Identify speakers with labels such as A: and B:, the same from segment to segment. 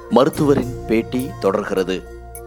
A: மருத்துவரின் பேட்டி தொடர்கிறது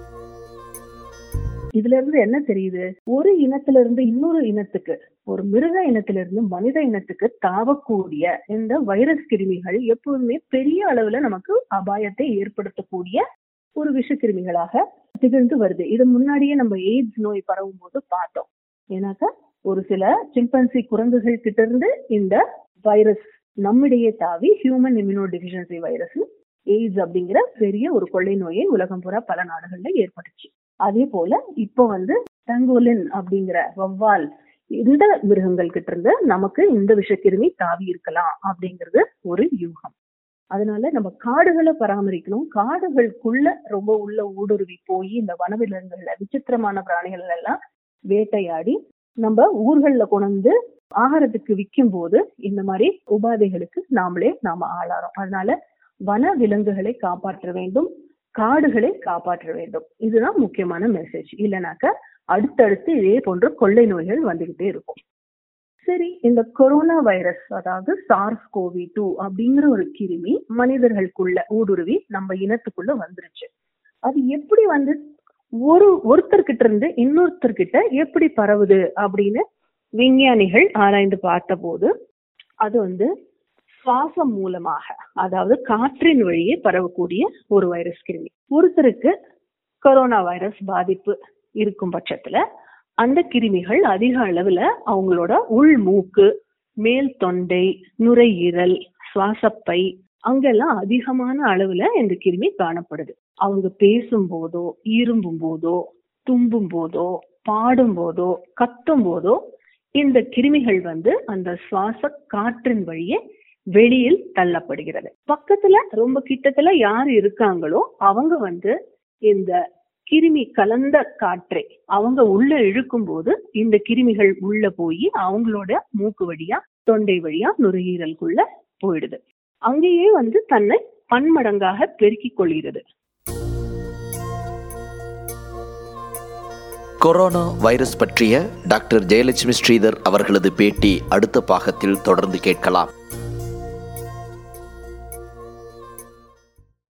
B: இதுல இருந்து என்ன தெரியுது ஒரு இனத்துல இருந்து இன்னொரு இனத்துக்கு ஒரு மிருக இனத்திலிருந்து மனித இனத்துக்கு தாவக்கூடிய இந்த வைரஸ் கிருமிகள் எப்போதுமே பெரிய அளவுல நமக்கு அபாயத்தை ஏற்படுத்தக்கூடிய ஒரு விஷக்கிருமிகளாக திகழ்ந்து வருது இது முன்னாடியே நம்ம எய்ட்ஸ் நோய் பரவும் போது பார்த்தோம் ஏன்னாக்கா ஒரு சில சிம்பன்சி குரங்குகள் கிட்ட இருந்து இந்த வைரஸ் நம்மிடையே தாவி human immunodeficiency virus AIDS அப்படிங்கிற பெரிய ஒரு கொள்ளை நோயை உலகம் பூரா பல நாடுகள்ல ஏற்பட்டுச்சு அதே போல இப்போ வந்து தங்கோலின் அப்படிங்கிற வவ்வால் இந்த மிருகங்கள் கிட்ட இருந்து நமக்கு இந்த விஷக்கிருமி தாவி இருக்கலாம் அப்படிங்கிறது ஒரு யூகம் அதனால நம்ம காடுகளை பராமரிக்கணும் காடுகளுக்குள்ள ரொம்ப உள்ள ஊடுருவி போய் இந்த வனவிலங்குகள்ல விசித்திரமான பிராணிகள் எல்லாம் வேட்டையாடி நம்ம ஊர்கள்ல கொண்டு ஆகாரத்துக்கு விற்கும் போது இந்த மாதிரி உபாதைகளுக்கு நாமளே நாம ஆளாறோம் அதனால வன விலங்குகளை காப்பாற்ற வேண்டும் காடுகளை காப்பாற்ற வேண்டும் இதுதான் முக்கியமான மெசேஜ் இல்லைனாக்க அடுத்தடுத்து இதே போன்ற கொள்ளை நோய்கள் வந்துகிட்டே இருக்கும் சரி இந்த கொரோனா வைரஸ் அதாவது சார்ஸ் கோவி டூ அப்படிங்கிற ஒரு கிருமி மனிதர்களுக்குள்ள ஊடுருவி நம்ம இனத்துக்குள்ள வந்துருச்சு அது எப்படி வந்து ஒரு ஒருத்தர்கிட்ட இருந்து இன்னொருத்தர்கிட்ட எப்படி பரவுது அப்படின்னு விஞ்ஞானிகள் ஆராய்ந்து பார்த்த போது அது வந்து சுவாசம் மூலமாக அதாவது காற்றின் வழியே பரவக்கூடிய ஒரு வைரஸ் கிருமி ஒருத்தருக்கு கொரோனா வைரஸ் பாதிப்பு இருக்கும் பட்சத்துல அந்த கிருமிகள் அதிக அளவுல அவங்களோட உள் மூக்கு மேல் தொண்டை நுரையீரல் சுவாசப்பை அங்கெல்லாம் அதிகமான அளவுல இந்த கிருமி காணப்படுது அவங்க பேசும் போதோ இரும்பும் போதோ தும்பும் போதோ பாடும் போதோ கத்தும் போதோ இந்த கிருமிகள் வந்து அந்த சுவாச காற்றின் வழியே வெளியில் தள்ளப்படுகிறது பக்கத்துல ரொம்ப கிட்டத்துல யார் இருக்காங்களோ அவங்க வந்து இந்த கிருமி கலந்த காற்றை அவங்க உள்ள இழுக்கும் போது இந்த கிருமிகள் உள்ள போய் அவங்களோட மூக்கு வழியா தொண்டை வழியா நுரையீரலுக்குள்ள போயிடுது அங்கேயே வந்து தன்னை பன்மடங்காக பெருக்கிக் கொள்கிறது
A: கொரோனா வைரஸ் பற்றிய டாக்டர் ஜெயலட்சுமி ஸ்ரீதர் அவர்களது பேட்டி அடுத்த பாகத்தில் தொடர்ந்து கேட்கலாம்